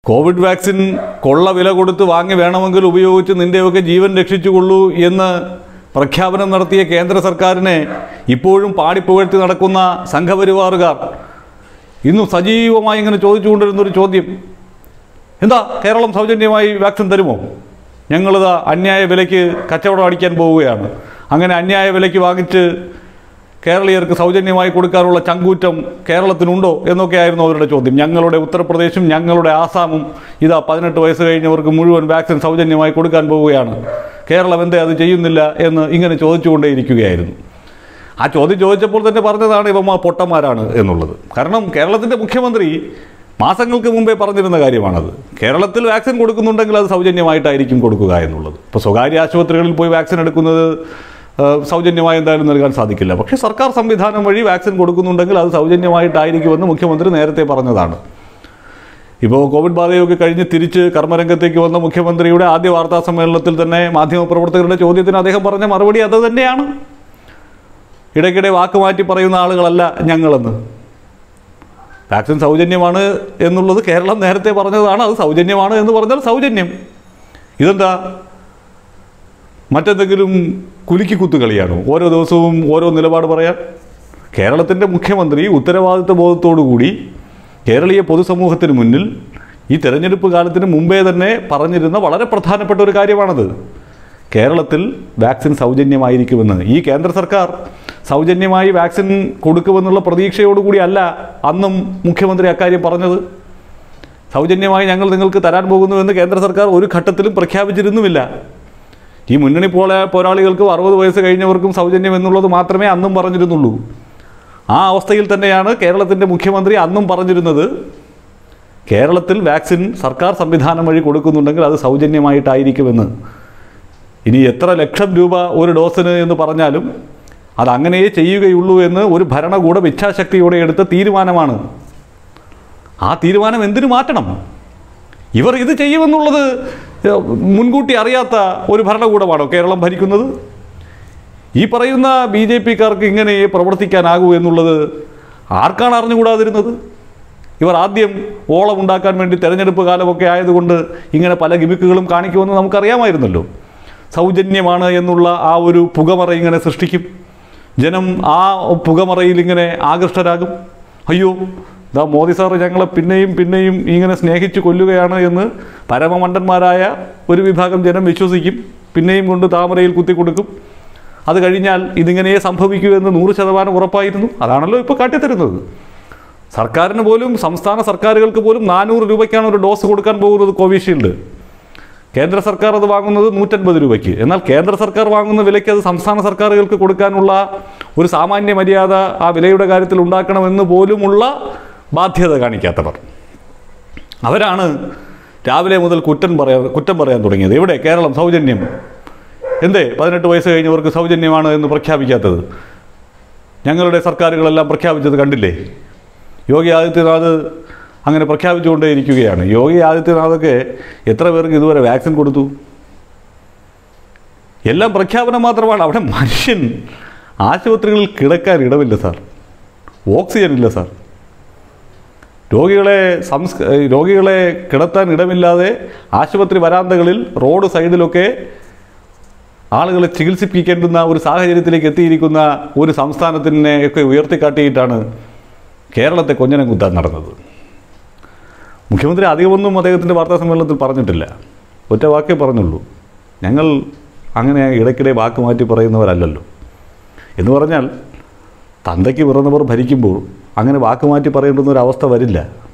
Covid vaccine കൊള്ള വില കൊടുത്ത് വാങ്ങി വേണമെങ്കിൽ ഉപയോഗിച്ച് നിന്റെയൊക്കെ ജീവൻ രക്ഷിച്ചുകൊള്ളൂ എന്ന് പ്രഖ്യാപനം നടത്തിയ കേന്ദ്ര സർക്കാരിനെ ഇപ്പോഴും പാടിപ്പുകഴ്ത്തി നടക്കുന്ന സംഘപരിവാറുകാർ ഇന്നും സജീവമായി ഇങ്ങനെ ചോദിച്ചുകൊണ്ടിരുന്നൊരു ചോദ്യം എന്താ കേരളം സൗജന്യമായി വാക്സിൻ തരുമോ ഞങ്ങളിതാ അന്യായ വിലയ്ക്ക് കച്ചവടം അടിക്കാൻ പോവുകയാണ് അങ്ങനെ അന്യായ വിലയ്ക്ക് വാങ്ങിച്ച് കേരളീയർക്ക് സൗജന്യമായി കൊടുക്കാനുള്ള ചങ്കൂറ്റം കേരളത്തിനുണ്ടോ എന്നൊക്കെയായിരുന്നു അവരുടെ ചോദ്യം ഞങ്ങളുടെ ഉത്തർപ്രദേശും ഞങ്ങളുടെ ആസാമും ഇതാ പതിനെട്ട് വയസ്സ് കഴിഞ്ഞവർക്ക് മുഴുവൻ വാക്സിൻ സൗജന്യമായി കൊടുക്കാൻ പോവുകയാണ് കേരളം എന്തേ അത് ചെയ്യുന്നില്ല എന്ന് ഇങ്ങനെ ചോദിച്ചുകൊണ്ടേയിരിക്കുകയായിരുന്നു ആ ചോദ്യം ചോദിച്ചപ്പോൾ തന്നെ പറഞ്ഞതാണ് ഇവന്മാർ പൊട്ടന്മാരാണ് എന്നുള്ളത് കാരണം കേരളത്തിൻ്റെ മുഖ്യമന്ത്രി മാസങ്ങൾക്ക് മുമ്പേ പറഞ്ഞിരുന്ന കാര്യമാണത് കേരളത്തിൽ വാക്സിൻ കൊടുക്കുന്നുണ്ടെങ്കിൽ അത് സൗജന്യമായിട്ടായിരിക്കും കൊടുക്കുക എന്നുള്ളത് ഇപ്പോൾ സ്വകാര്യ ആശുപത്രികളിൽ പോയി വാക്സിൻ എടുക്കുന്നത് ആ, സൗജന്യമായി എന്തായാലും നൽകാൻ സാധിക്കില്ല പക്ഷേ സർക്കാർ സംവിധാനം വഴി വാക്സിൻ കൊടുക്കുന്നുണ്ടെങ്കിൽ അത് സൗജന്യമായിട്ടായിരിക്കുമെന്ന് മുഖ്യമന്ത്രി നേരത്തെ പറഞ്ഞതാണ് ഇപ്പോൾ കോവിഡ് ബാധയൊക്കെ കഴിഞ്ഞ് തിരിച്ച് കർമ്മരംഗത്തേക്ക് വന്ന മുഖ്യമന്ത്രിയുടെ ആദ്യ വാർത്താ സമ്മേളനത്തിൽ തന്നെ മാധ്യമപ്രവർത്തകരുടെ ചോദ്യത്തിന് അദ്ദേഹം പറഞ്ഞ മറുപടി അത് തന്നെയാണ് ഇടയ്ക്കിടെ വാക്ക് മാറ്റി പറയുന്ന ആളുകളല്ല ഞങ്ങളെന്ന് വാക്സിൻ സൗജന്യമാണ് എന്നുള്ളത് കേരളം നേരത്തെ പറഞ്ഞതാണ് അത് സൗജന്യമാണ് എന്ന് പറഞ്ഞാൽ സൗജന്യം ഇതെന്താ മറ്റെന്തെങ്കിലും കുലുക്കി കുത്തുകളിയാണോ ഓരോ ദിവസവും ഓരോ നിലപാട് പറയാൻ കേരളത്തിൻ്റെ മുഖ്യമന്ത്രി ഉത്തരവാദിത്വ ബോധത്തോടു കൂടി കേരളീയ പൊതുസമൂഹത്തിന് മുന്നിൽ ഈ തെരഞ്ഞെടുപ്പ് കാലത്തിന് മുമ്പേ തന്നെ പറഞ്ഞിരുന്ന വളരെ പ്രധാനപ്പെട്ട ഒരു കാര്യമാണത് കേരളത്തിൽ വാക്സിൻ സൗജന്യമായിരിക്കുമെന്ന് ഈ കേന്ദ്ര സർക്കാർ സൗജന്യമായി വാക്സിൻ കൊടുക്കുമെന്നുള്ള പ്രതീക്ഷയോടുകൂടി അല്ല അന്നും മുഖ്യമന്ത്രി അക്കാര്യം പറഞ്ഞത് സൗജന്യമായി ഞങ്ങൾ നിങ്ങൾക്ക് തരാൻ പോകുന്നുവെന്ന് കേന്ദ്ര സർക്കാർ ഒരു ഘട്ടത്തിലും പ്രഖ്യാപിച്ചിരുന്നുമില്ല ഈ മുന്നണി പോലെ പോരാളികൾക്കും അറുപത് വയസ്സ് കഴിഞ്ഞവർക്കും സൗജന്യം എന്നുള്ളത് മാത്രമേ അന്നും പറഞ്ഞിരുന്നുള്ളൂ ആ അവസ്ഥയിൽ തന്നെയാണ് കേരളത്തിൻ്റെ മുഖ്യമന്ത്രി അന്നും പറഞ്ഞിരുന്നത് കേരളത്തിൽ വാക്സിൻ സർക്കാർ സംവിധാനം വഴി കൊടുക്കുന്നുണ്ടെങ്കിൽ അത് സൗജന്യമായിട്ടായിരിക്കുമെന്ന് ഇനി എത്ര ലക്ഷം രൂപ ഒരു ഡോസിന് എന്ന് പറഞ്ഞാലും അത് അങ്ങനെയേ ചെയ്യുകയുള്ളൂ എന്ന് ഒരു ഭരണകൂടം ഇച്ഛാശക്തിയോടെ എടുത്ത തീരുമാനമാണ് ആ തീരുമാനം എന്തിനു മാറ്റണം ഇവർ ഇത് ചെയ്യുമെന്നുള്ളത് ഏഹ്, മുൻകൂട്ടി അറിയാത്ത ഒരു ഭരണകൂടമാണോ കേരളം ഭരിക്കുന്നത് ഈ പറയുന്ന ബി ജെ പിക്കാർക്ക് ഇങ്ങനെ പ്രവർത്തിക്കാനാകൂ എന്നുള്ളത് ആർക്കാണ് അറിഞ്ഞുകൂടാതിരുന്നത് ഇവർ ആദ്യം ഓളം ഉണ്ടാക്കാൻ വേണ്ടി തെരഞ്ഞെടുപ്പ് കാലമൊക്കെ ആയതുകൊണ്ട് ഇങ്ങനെ പല ഗിമിക്കുകളും കാണിക്കുമെന്ന് നമുക്കറിയാമായിരുന്നല്ലോ സൗജന്യമാണ് എന്നുള്ള ആ ഒരു പുകമറ ഇങ്ങനെ സൃഷ്ടിക്കും ജനം ആ പുകമറയിൽ ഇങ്ങനെ ആകൃഷ്ടരാകും അയ്യോ ഇതാ മോദി സാറ് ഞങ്ങളെ പിന്നെയും പിന്നെയും ഇങ്ങനെ സ്നേഹിച്ച് കൊല്ലുകയാണ് എന്ന് പരമമണ്ടന്മാരായ ഒരു വിഭാഗം ജനം വിശ്വസിക്കും പിന്നെയും കൊണ്ട് താമരയിൽ കുത്തിക്കൊടുക്കും അത് കഴിഞ്ഞാൽ ഇതിങ്ങനെയേ സംഭവിക്കൂ എന്ന് നൂറ് ശതമാനം ഉറപ്പായിരുന്നു അതാണല്ലോ ഇപ്പോൾ കാട്ടിത്തരുന്നത് സർക്കാരിന് പോലും സംസ്ഥാന സർക്കാരുകൾക്ക് പോലും നാനൂറ് രൂപയ്ക്കാണ് ഒരു ഡോസ് കൊടുക്കാൻ പോകുന്നത് കോവിഷീൽഡ് കേന്ദ്ര സർക്കാർ അത് വാങ്ങുന്നത് നൂറ്റൻപത് രൂപയ്ക്ക് എന്നാൽ കേന്ദ്ര സർക്കാർ വാങ്ങുന്ന വിലയ്ക്ക് അത് സംസ്ഥാന സർക്കാരുകൾക്ക് കൊടുക്കാനുള്ള ഒരു സാമാന്യ മര്യാദ ആ വിലയുടെ കാര്യത്തിൽ ഉണ്ടാക്കണമെന്ന് പോലുമുള്ള ബാധ്യത കാണിക്കാത്തവർ അവരാണ് രാവിലെ മുതൽ കുറ്റം പറയാൻ കുറ്റം പറയാൻ തുടങ്ങിയത് എവിടെ കേരളം സൗജന്യം എന്തേ പതിനെട്ട് വയസ്സ് കഴിഞ്ഞവർക്ക് സൗജന്യമാണ് എന്ന് പ്രഖ്യാപിക്കാത്തത് ഞങ്ങളുടെ സർക്കാരുകളെല്ലാം പ്രഖ്യാപിച്ചത് കണ്ടില്ലേ യോഗി ആദിത്യനാഥ് അങ്ങനെ പ്രഖ്യാപിച്ചുകൊണ്ടേയിരിക്കുകയാണ് യോഗി ആദിത്യനാഥൊക്കെ എത്ര പേർക്ക് ഇതുവരെ വാക്സിൻ കൊടുത്തു എല്ലാം പ്രഖ്യാപനം മാത്രമാണ് അവിടെ മനുഷ്യൻ ആശുപത്രികളിൽ കിടക്കാൻ ഇടമില്ല സാർ ഓക്സിജൻ ഇല്ല സാർ രോഗികളെ സംസ് രോഗികളെ കിടത്താൻ ഇടമില്ലാതെ ആശുപത്രി വരാന്തകളിൽ റോഡ് സൈഡിലൊക്കെ ആളുകളെ ചികിത്സിപ്പിക്കേണ്ടുന്ന ഒരു സാഹചര്യത്തിലേക്ക് എത്തിയിരിക്കുന്ന ഒരു സംസ്ഥാനത്തിനെ ഒക്കെ ഉയർത്തിക്കാട്ടിയിട്ടാണ് കേരളത്തെ കൊഞ്ഞനം കുത്താൻ നടന്നത് മുഖ്യമന്ത്രി അധികമൊന്നും അദ്ദേഹത്തിൻ്റെ വാർത്താ സമ്മേളനത്തിൽ പറഞ്ഞിട്ടില്ല ഒറ്റ വാക്കേ പറഞ്ഞുള്ളൂ ഞങ്ങൾ അങ്ങനെ ഇടയ്ക്കിടെ വാക്ക് മാറ്റി പറയുന്നവരല്ലല്ലോ എന്ന് പറഞ്ഞാൽ തന്തയ്ക്ക് പിറന്നവർ ഭരിക്കുമ്പോൾ അങ്ങനെ വാക്ക് മാറ്റി പറയേണ്ടുന്ന ഒരു അവസ്ഥ വരില്ല